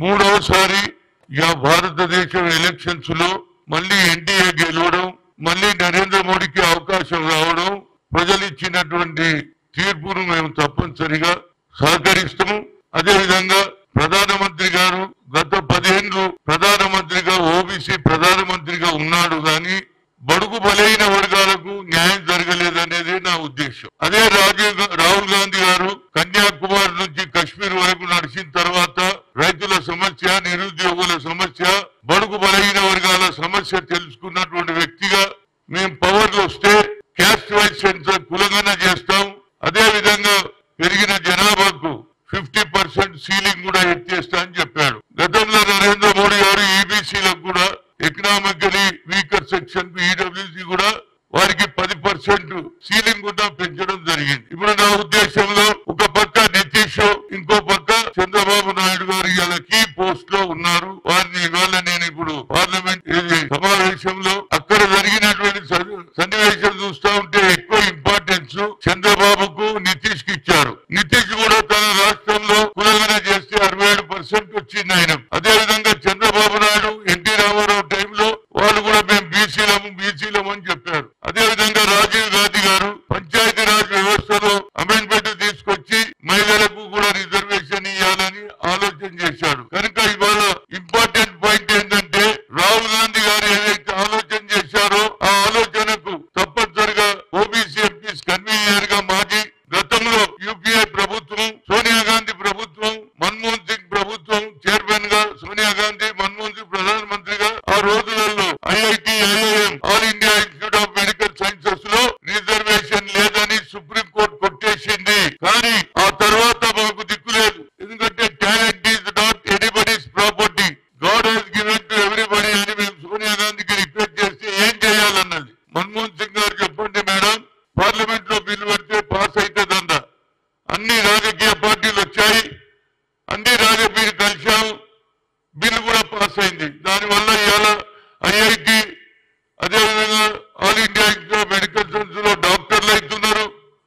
మూడవసారి ఇక భారతదేశం ఎలక్షన్స్ లో మళ్ళీ ఎన్డీఏ గెలవడం మళ్ళీ నరేంద్ర మోడీకి అవకాశం రావడం ప్రజలు ఇచ్చినటువంటి తీర్పును మేము తప్పనిసరిగా సహకరిస్తాము అదే విధంగా ప్రధానమంత్రి గారు గత పదేండ్లు ప్రధానమంత్రిగా ఓబీసీ ప్రధానమంత్రిగా ఉన్నాడు కానీ బడుగు బలైన వర్గాలకు న్యాయం జరగలేదనేది నా ఉద్దేశం అదే రాజీవ్ గా- రాహుల్ గాంధీ గారు కన్యాకుమారి నుంచి కశ్మీర్ వరకు నడిచిన తర్వాత రైతుల సమస్య నిరుద్యోగుల సమస్య బడుగు బలహీన వర్గాల సమస్య తెలుసుకున్నటువంటి వ్యక్తిగా మేము పవర్ లో వస్తే క్యాస్ట్ వైజ్ సెన్సర్ కులగన చేస్తాం అదే విధంగా పెరిగిన జనాభాకు ఫిఫ్టీ పర్సెంట్ సీలింగ్ కూడా ఎత్తేస్తా అని చెప్పాడు గతంలో నరేంద్ర మోడీ గారు ఈబీసీలకు కూడా ఎకనామికలీ వీకర్ సెక్షన్ ఈడబ్ల్యూసీ కూడా వారికి పది పర్సెంట్ సీలింగ్ కూడా పెంచడం జరిగింది ఇప్పుడు నా ఉద్దేశంలో ఒక పక్క నితీష్ ఇంకో పక్క చంద్రబాబు నాయుడు గారు ఇలా కీ పోస్ట్ లో ఉన్నారు వారిని ఇవాళ నేను ఇప్పుడు పార్లమెంట్ ఇది సమావేశంలో అక్కడ జరిగినటువంటి సన్ని- సన్నివేశం చూస్తా ఉంటే ఎక్కువ ఇంపార్టెన్స్ చంద్రబాబుకు నితీష్ కి ఇచ్చారు నితీష్ కూడా తన రాష్ట్రంలో కులగన చేస్తే అరవై ఏడు పర్సెంట్ వచ్చింది ఆయన అదే విధంగా చంద్రబాబు నాయుడు ఎన్టీ రామారావు టైంలో వాళ్ళు కూడా మేము బీసీలము బీసీలము అని చెప్పారు అదే విధంగా రాజీవ్ గాంధీ గారు పంచాయతీ రాజ్ వ్యవస్థలో అమెండ్మెంట్ తీసుకొచ్చి మహిళలకు కూడా రిజర్వేషన్ ఇవ్వాలని ఆలోచన చేశాడు కనుక ఇవాళ ఇంపార్టెంట్ పాయింట్ ఏంటంటే రాహుల్ గాంధీ గారు ఏదైతే ఆలోచన చేశారో ఆ ఆలోచనకు తప్పనిసరిగా ఓబీసీ ఎంపీస్ కన్వీనర్ గా మాజీ గతంలో యూపీఏ ప్రభుత్వం సోనియా గాంధీ ప్రభుత్వం మన్మోహన్ సింగ్ ప్రభుత్వం చైర్మన్ గా సోనియా గాంధీ మన్మోహన్ సింగ్ ప్రధానమంత్రిగా ఆ రోజులలో IIT IIM all India institute of medical sciences లో రిజర్వేషన్ లేదని సుప్రీం కోర్టు కొట్టేసింది కానీ ఆ తర్వాత మాకు దిక్కు లేదు ఎందుకంటే talent is not anybody's property God he's given to everybody అని మేము సోనియా గాంధీకి రిక్వెస్ట్ చేస్తే ఏం చేయాలన్నది మన్మోహన్ సింగ్ గారు చెప్పండి మేడం పార్లమెంట్ లో బిల్లు పెడితే పాస్ అవుతుందంట అన్ని రాజకీయ పార్టీలు వచ్చాయి అన్ని రాజకీయ కలిశాము బిల్లు కూడా పాస్ అయింది దానివల్ల ఇవాళ ఐఐటి అదేవిధంగా all India institute of medical science లో డాక్టర్లు అవుతున్నారు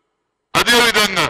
అదేవిధంగా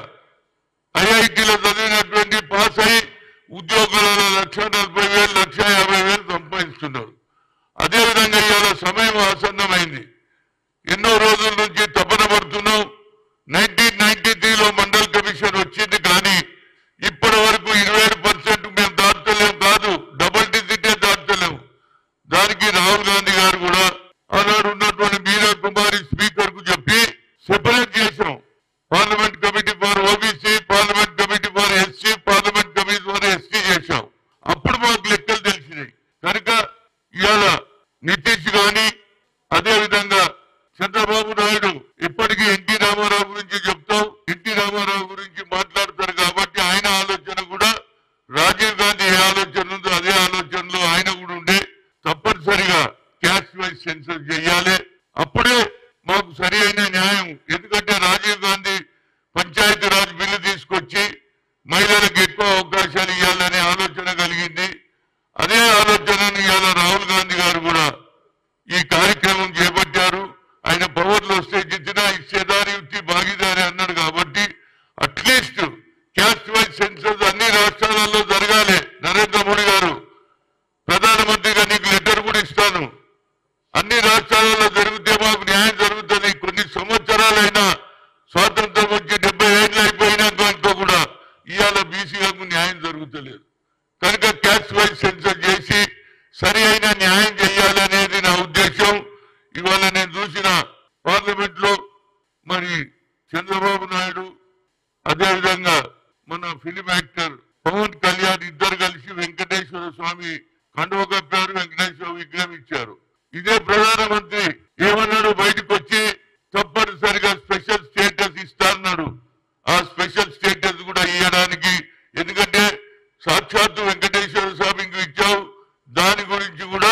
ఐఐటిలో చదివినటువంటి పాస్ అయి ఉద్యోగాలలో లక్ష నలభై వేలు లక్ష యాభై వేలు సంపాదిస్తున్నారు అదేవిధంగా ఇవాళ సమయం ఆసన్నమైంది ఎన్నో రోజుల నుంచి తపన పడుతున్నాం నైన్టీన్ నైన్టీ త్రీలో మండల్ కమిషన్ వచ్చింది కానీ ఇప్పటి వరకు ఇరవై ఏడు పర్సెంట్ మేము దాటలేము కాదు డబుల్ డిజిటే దాటలేము దానికి రాహుల్ గాంధీ గారు కూడా ఆనాడు ఉన్నటువంటి మీరా కుమారి స్పీకర్ కు చెప్పి సెపరేట్ చేసాం parliament committee for OBC parliament committee for SC parliament committee for ST చేశాం అప్పుడు మాకు లెక్కలు తెలిసినాయి కనుక ఇవాళ నితీష్ గాని అదే విధంగా చంద్రబాబు నాయుడు ఇప్పటికీ ఎన్టీ రామారావు గురించి చెప్తాం ఎన్టీ రామారావు గురించి మాట్లాడతారు కాబట్టి ఆయన ఆలోచన కూడా రాజీవ్ గాంధీ ఏ ఆలోచన ఉందో అదే ఆలోచనలో ఆయన కూడా ఉండే తప్పనిసరిగా క్యాస్ట్ వైజ్ సెన్సర్ చేయాలి అప్పుడే మాకు సరి అయిన న్యాయం ఎందుకంటే రాజీవ్ గాంధీ పంచాయతీ రాజ్ బిల్లు తీసుకొచ్చి మహిళలకు ఎక్కువ అవకాశాలు ఇవ్వాలనే ఆలోచన కలిగింది అదే ఆలోచనను ఇవాళ రాహుల్ గాంధీ గారు కూడా ఈ కార్యక్రమం చేపట్టారు ఆయన పవర్ లో వస్తే జిద్దినా ఇచ్చేదారి యుక్తి భాగీదారి అన్నాడు కాబట్టి అట్లీస్ట్ క్యాస్ట్ వైజ్ సెన్సర్స్ అన్ని రాష్ట్రాలలో జరగాలి నరేంద్ర మోడీ గారు ప్రధానమంత్రిగా నీకు లెటర్ కూడా ఇస్తాను అన్ని రాష్ట్రాలలో జరిగితే మాకు న్యాయం జరుగుతుంది కొన్ని సంవత్సరాలైనా స్వాతంత్రం వచ్చి డెబ్బై ఏళ్ళు అయిపోయినాక ఇంకా కూడా ఇవాళ బీసీలకు న్యాయం జరుగుతలేదు కనుక క్యాస్ట్ వైజ్ సెన్సర్ చేసి సరి అయిన న్యాయం చేయాలనేది నా ఉద్దేశం ఇవాళ నేను చూసిన పార్లమెంట్ లో మరి చంద్రబాబు నాయుడు అదేవిధంగా మన ఫిలిం యాక్టర్ పవన్ కళ్యాణ్ ఇద్దరు కలిసి వెంకటేశ్వర స్వామి కండువ కప్పారు వెంకటేశ్వర విగ్రహం ఇచ్చారు ఇదే ప్రధానమంత్రి ఏమన్నాడు బయటకు వచ్చి తప్పనిసరిగా స్పెషల్ స్టేటస్ ఇస్తా అన్నాడు ఆ స్పెషల్ స్టేటస్ కూడా ఇవ్వడానికి ఎందుకంటే సాక్షాత్తు వెంకటేశ్వర స్వామికి ఇచ్చావు దాని గురించి కూడా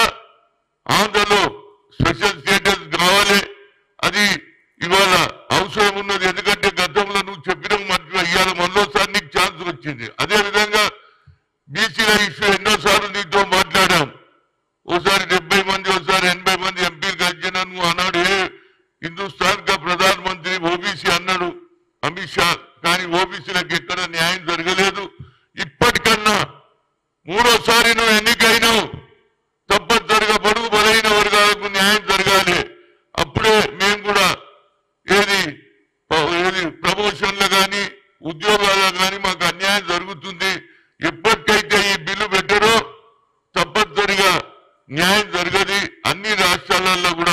ఆంధ్రలో స్పెషల్ స్టేటస్ కావాలి అది ఇవాళ అవసరం ఉన్నది ఎందుకంటే గతంలో నువ్వు చెప్పిన మధ్య ఇవాళ మరోసారి నీకు ఛాన్స్ వచ్చింది అదే విధంగా బీసీల ఇష్యూ ఎన్నోసార్లు నీతో మాట్లాడాం ఓసారి డెబ్బై మంది ఓసారి ఎనభై మంది ఎంపీలు కలిసిన నువ్వు అన్నాడు ఏ హిందుస్థాన్ కా ప్రధాన మంత్రి ఓబీసీ అన్నాడు అమిత్ షా కానీ ఓబీసీలకు ఎక్కడ న్యాయం జరగలేదు ఇప్పటికన్నా మూడోసారి రాష్ట్రాలలో కూడా